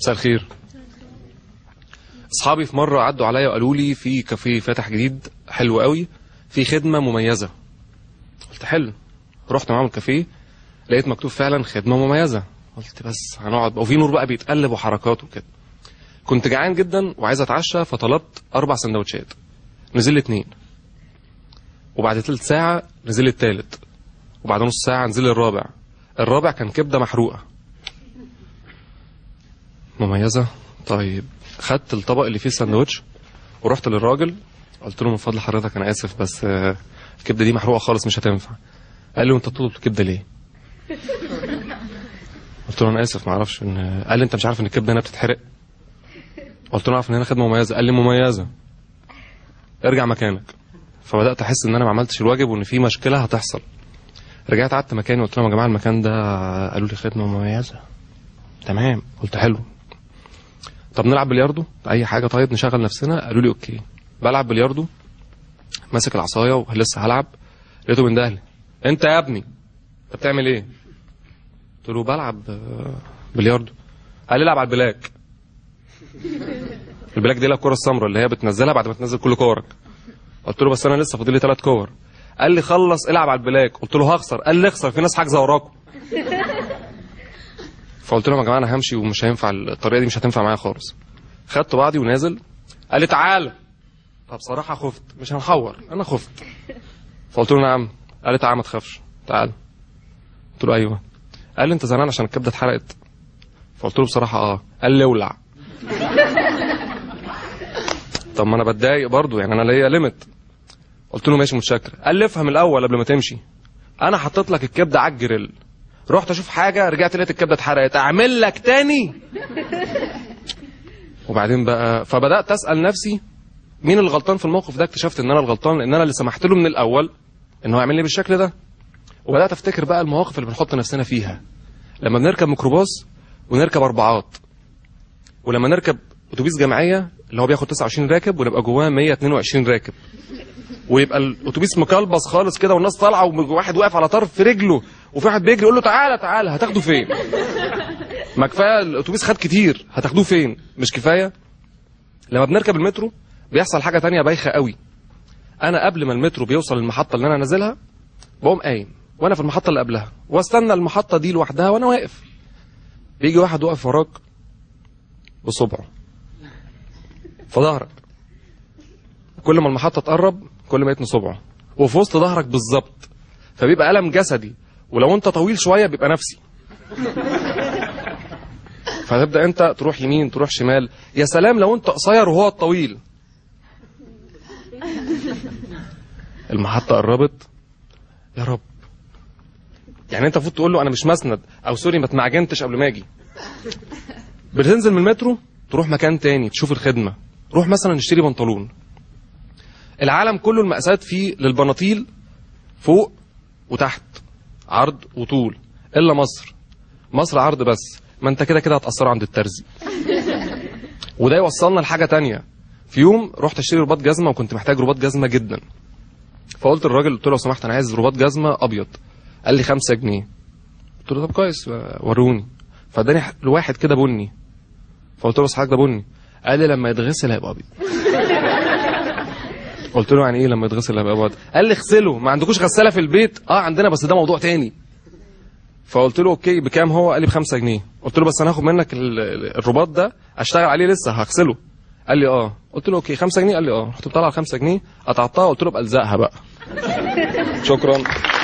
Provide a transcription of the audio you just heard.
مساء الخير اصحابي في مره عدوا عليا وقالوا لي في كافيه فاتح جديد حلو قوي في خدمه مميزه قلت حلو رحت معاهم الكافيه لقيت مكتوب فعلا خدمه مميزه قلت بس هنقعد وفي نور بقى بيتقلب وحركات وكده كنت جعان جدا وعايز اتعشى فطلبت اربع سندوتشات نزل لي اتنين وبعد تلت ساعه نزل لي التالت وبعد نص ساعه نزل لي الرابع الرابع كان كبده محروقه مميزه طيب خدت الطبق اللي فيه الساندوتش ورحت للراجل قلت له من فضل حضرتك انا اسف بس آه، الكبده دي محروقه خالص مش هتنفع قال لي وانت بتطلب الكبده ليه قلت له انا اسف ما اعرفش ان قال لي انت مش عارف ان الكبده هنا بتتحرق قلت له اعرف ان هنا خدمه مميزه قال لي مميزه ارجع مكانك فبدات احس ان انا ما عملتش الواجب وان في مشكله هتحصل رجعت قعدت مكاني وقلت لهم يا جماعه المكان ده قالوا لي خدمه مميزه تمام قلت حلو طب نلعب بلياردو اي حاجه طيب نشغل نفسنا قالوا لي اوكي بلعب بلياردو ماسك العصايه ولسه هلعب لقيته من دهلي انت يا ابني انت بتعمل ايه قلت له بلعب آه، بلياردو قال لي العب على البلاك البلاك دي الكره السمراء اللي هي بتنزلها بعد ما تنزل كل كورك قلت له بس انا لسه فاضل لي ثلاث كور قال لي خلص العب على البلاك قلت له هخسر قال لي اخسر في ناس حاجزه وراكم فقلت لهم يا جماعه انا همشي ومش هينفع الطريقه دي مش هتنفع معايا خالص خدت بعضي ونازل قال لي تعالى فبصراحه خفت مش هنحور انا خفت فقلت له نعم قال لي تعالى ما تخافش تعالى قلت له ايوه قال لي انت زعلان عشان الكبده اتحرقت فقلت له بصراحه اه قال لي اولع طب ما انا بتضايق برضه يعني انا ليا ليميت قلت له ماشي متشكر قال لي افهم الاول قبل ما تمشي انا حطيت لك الكبده على الجريل رحت اشوف حاجه رجعت لقيت الكبده اتحرقت اعمل لك تاني وبعدين بقى فبدات اسال نفسي مين اللي غلطان في الموقف ده اكتشفت ان انا الغلطان لان انا اللي سمحت له من الاول ان هو يعمل لي بالشكل ده وبدات افتكر بقى المواقف اللي بنحط نفسنا فيها لما بنركب ميكروباص ونركب اربعات ولما نركب اتوبيس جماعيه اللي هو بياخد 29 راكب ونبقى جواه 122 راكب ويبقى الاتوبيس مكلبص خالص كده والناس طالعه وواحد واقف على طرف رجله وفي واحد بيجري يقول له تعالى تعالى هتاخده فين؟ ما كفايه الاتوبيس خد كتير هتاخدوه فين؟ مش كفايه؟ لما بنركب المترو بيحصل حاجه تانية بايخه قوي انا قبل ما المترو بيوصل للمحطه اللي انا نازلها بقوم قايم وانا في المحطه اللي قبلها واستنى المحطه دي لوحدها وانا واقف بيجي واحد واقف وراك بصبعه في ظهرك كل ما المحطه تقرب كل ما يتني صبعه وفي وسط ظهرك بالظبط فبيبقى الم جسدي ولو انت طويل شويه بيبقى نفسي فتبدا انت تروح يمين تروح شمال يا سلام لو انت قصير وهو الطويل المحطه قربت يا رب يعني انت المفروض تقول له انا مش مسند او سوري ما اتمعجنتش قبل ما اجي بتنزل من المترو تروح مكان تاني تشوف الخدمه روح مثلا نشتري بنطلون العالم كله المقاسات فيه للبناطيل فوق وتحت عرض وطول الا مصر مصر عرض بس ما انت كده كده هتأثر عند الترزي وده يوصلنا لحاجه تانية في يوم رحت اشتري رباط جزمه وكنت محتاج رباط جزمه جدا فقلت للراجل قلت له لو سمحت انا عايز رباط جزمه ابيض قال لي خمسة جنيه قلت له طب كويس وروني فاداني الواحد كده بني فقلت له بس حضرتك ده بني قال لي لما يتغسل هيبقى ابيض قلت له يعني ايه لما يتغسل هيبقى ابيض قال لي اغسله ما عندكوش غساله في البيت اه عندنا بس ده موضوع تاني فقلت له اوكي بكام هو قال لي بخمسة جنيه قلت له بس انا هاخد منك ال- ال- الرباط ده اشتغل عليه لسه هغسله قال لي اه قلت له اوكي 5 جنيه قال لي اه رحت مطلع 5 جنيه قطعتها قلت له ابقى الزقها بقى شكرا